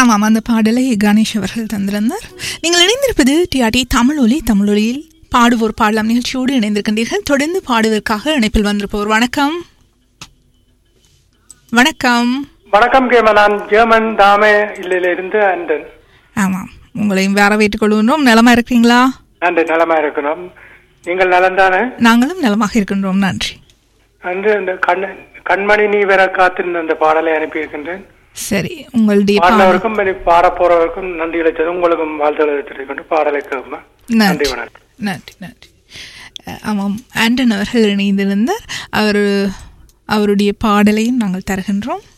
ஆமாம் அந்த பாடலை கணேஷ் அவர்கள் தந்திருந்தார் நீங்கள் இணைந்திருப்பது டிஆர்டி தமிழொலி தமிழொலியில் பாடுவோர் பாடலாம் நிகழ்ச்சியோடு இணைந்திருக்கின்றீர்கள் தொடர்ந்து பாடுவதற்காக இணைப்பில் வந்திருப்போர் வணக்கம் வணக்கம் வணக்கம் கேம நான் ஜெர்மன் தாமே இல்லையிலிருந்து அண்டன் ஆமாம் உங்களையும் வரவேற்றுக் கொள்கின்றோம் நலமா இருக்கிறீங்களா நன்றி நலமா இருக்கணும் நீங்கள் நலந்தானே நாங்களும் நலமாக இருக்கின்றோம் நன்றி அன்று இந்த கண் கண்மணி நீ வர காத்திருந்த அந்த பாடலை அனுப்பியிருக்கின்றேன் சரி உங்களுடைய பாடல் பாடினவருக்கும் இனி பாட போறவருக்கும் நன்றி இழைச்சது உங்களுக்கும் வாழ்த்துக்களை தெரிவிக்கின்ற பாடலை கேட்போம் நன்றி நன்றி வணக்கம் நன்றி நன்றி அஹ், ஆமாம் ஆண்டன் அவர்கள் இணைந்திருந்தார் அவர் அவருடைய பாடலையும் நாங்கள் தருகின்றோம்